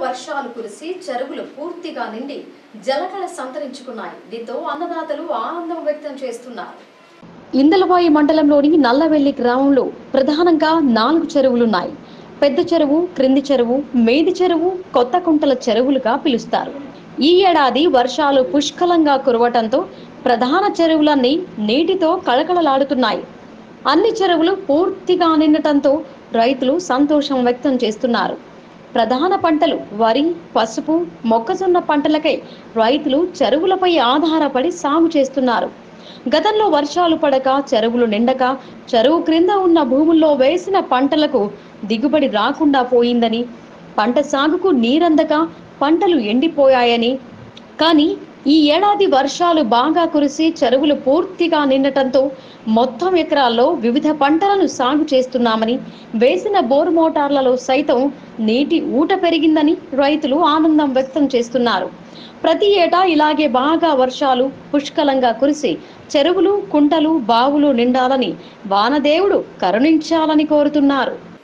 వర్షాలు కురిసి చెరువులు పూర్తిగా నిండి జలకళ సంతరించుకున్నాయి దీంతో అన్నదాతలు ఆనందం వ్యక్తం చేస్తున్నారు ఇందలవాయి మండలంలోని నల్లవెల్లి గ్రామంలో ప్రధానంగా నాలుగు చెరువులున్నాయి పెద్ద చెరువు క్రింది చెరువు మేది చెరువు కొత్త కుంటల చెరువులుగా పిలుస్తారు ఈ ఏడాది వర్షాలు పుష్కలంగా కురవటంతో ప్రధాన చెరువులన్నీ నీటితో కళకళలాడుతున్నాయి అన్ని చెరువులు పూర్తిగా నిండటంతో రైతులు సంతోషం వ్యక్తం చేస్తున్నారు ప్రధాన పంటలు వరి పసుపు మొక్కజొన్న పంటలకై రైతులు చెరువులపై ఆధారపడి సాగు చేస్తున్నారు గతంలో వర్షాలు పడక చెరువులు నిండక చెరువు క్రింద ఉన్న భూముల్లో వేసిన పంటలకు దిగుబడి రాకుండా పోయిందని పంట సాగుకు నీరందక పంటలు ఎండిపోయాయని కానీ ఈ ఏడాది వర్షాలు బాగా కురిసి చెరువులు పూర్తిగా నిండటంతో మొత్తం ఎకరాల్లో వివిధ పంటలను సాగు చేస్తున్నామని వేసిన బోరు మోటార్లలో సైతం నీటి ఊట పెరిగిందని రైతులు ఆనందం వ్యక్తం చేస్తున్నారు ప్రతి ఏటా ఇలాగే బాగా వర్షాలు పుష్కలంగా కురిసి చెరువులు కుంటలు బావులు నిండాలని వానదేవుడు కరుణించాలని కోరుతున్నారు